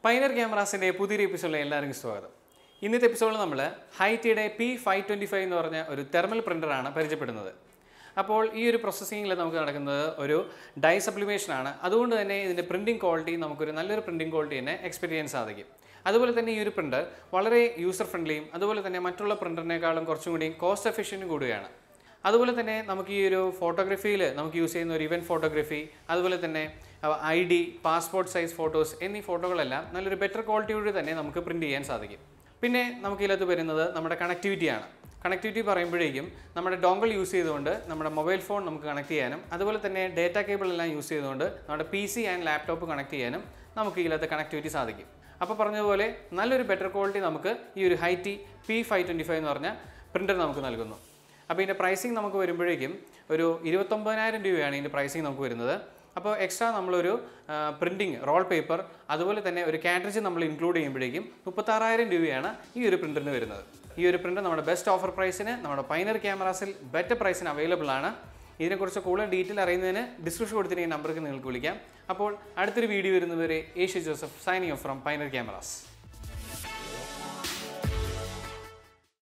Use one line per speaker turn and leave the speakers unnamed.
പൈനർ ക്യാമറാസിൻ്റെ പുതിയൊരു എപ്പിസോഡിലെ എല്ലാവർക്കും സ്വാഗതം ഇന്നത്തെ എപ്പിസോഡിൽ നമ്മൾ ഹൈറ്റിയുടെ പി ഫൈവ് ട്വൻറ്റി ഫൈവ് എന്ന് പറഞ്ഞ ഒരു തെർമൽ പ്രിൻ്ററാണ് പരിചയപ്പെടുന്നത് അപ്പോൾ ഈ ഒരു പ്രോസസ്സിങ്ങിൽ നമുക്ക് നടക്കുന്നത് ഒരു ഡൈ സപ്ലിമേഷൻ ആണ് അതുകൊണ്ട് തന്നെ ഇതിൻ്റെ പ്രിൻറ്റിംഗ് ക്വാളിറ്റി നമുക്കൊരു നല്ലൊരു പ്രിൻറ്റിംഗ് ക്വാളിറ്റി തന്നെ എക്സ്പെക്ട് ചെയ്യാൻ സാധിക്കും അതുപോലെ തന്നെ ഈ ഒരു പ്രിൻ്റർ വളരെ യൂസർ ഫ്രണ്ട്ലിയും അതുപോലെ തന്നെ മറ്റുള്ള പ്രിൻ്ററിനേക്കാളും കുറച്ചും കൂടി കോസ്റ്റ് എഫിഷ്യൻറ്റും കൂടിയാണ് അതുപോലെ തന്നെ നമുക്ക് ഈ ഒരു ഫോട്ടോഗ്രഫിയിൽ നമുക്ക് യൂസ് ചെയ്യുന്ന ഒരു ഇവൻറ്റ് ഫോട്ടോഗ്രഫി അതുപോലെ തന്നെ I D passport size photos എന്നീ ഫോട്ടോകളെല്ലാം നല്ലൊരു ബെറ്റർ ക്വാളിറ്റിയോട് തന്നെ നമുക്ക് പ്രിൻറ്റ് ചെയ്യാൻ സാധിക്കും പിന്നെ നമുക്ക് ഇതിനകത്ത് വരുന്നത് നമ്മുടെ കണക്ടിവിറ്റിയാണ് കണക്ടിവിറ്റി പറയുമ്പോഴേക്കും നമ്മുടെ ഡോങ്കിൾ യൂസ് ചെയ്തുകൊണ്ട് നമ്മുടെ മൊബൈൽ ഫോൺ നമുക്ക് കണക്ട് ചെയ്യാനും അതുപോലെ തന്നെ ഡേറ്റ കേബിൾ എല്ലാം യൂസ് ചെയ്തുകൊണ്ട് നമ്മുടെ P C and laptop connect ചെയ്യാനും നമുക്ക് ഇതിനകത്ത് കണക്ടിവിറ്റി സാധിക്കും അപ്പോൾ പറഞ്ഞതുപോലെ നല്ലൊരു ബെറ്റർ ക്വാളിറ്റി നമുക്ക് ഈ ഒരു HiTi P five twenty five എന്ന് പറഞ്ഞ പ്രിൻ്റർ നമുക്ക് നൽകുന്നു അപ്പോൾ ഇതിൻ്റെ പ്രൈസിങ് നമുക്ക് വരുമ്പോഴേക്കും ഒരു ഇരുപത്തൊമ്പതിനായിരം രൂപയാണ് ഇതിൻ്റെ പ്രൈസിങ് നമുക്ക് വരുന്നത് അപ്പോൾ എക്സ്ട്രാ നമ്മളൊരു പ്രിൻറ്റിങ് റോൾ പേപ്പർ അതുപോലെ തന്നെ ഒരു കാറ്ററിജ് നമ്മൾ ഇൻക്ലൂഡ് ചെയ്യുമ്പോഴേക്കും മുപ്പത്താറായിരം രൂപയാണ് ഈ ഒരു പ്രിൻ്ററിന് വരുന്നത് ഈ ഒരു പ്രിൻ്റർ നമ്മുടെ ബെസ്റ്റ് ഓഫർ പ്രൈസിന് നമ്മുടെ പൈനർ ക്യാമറാസിൽ ബെറ്റർ പ്രൈസിന് അവൈലബിൾ ആണ് ഇതിനെക്കുറിച്ച് കൂടുതൽ ഡീറ്റെയിൽ അറിയുന്നതിന് ഡിസ്ക്രിപ്ഷൻ കൊടുത്തിരിക്കുന്ന നമ്പർക്ക് നിങ്ങൾക്ക് വിളിക്കാം അപ്പോൾ അടുത്തൊരു വീഡിയോ വരുന്നവരെ Asia Joseph signing off from പൈനർ ക്യാമറാസ്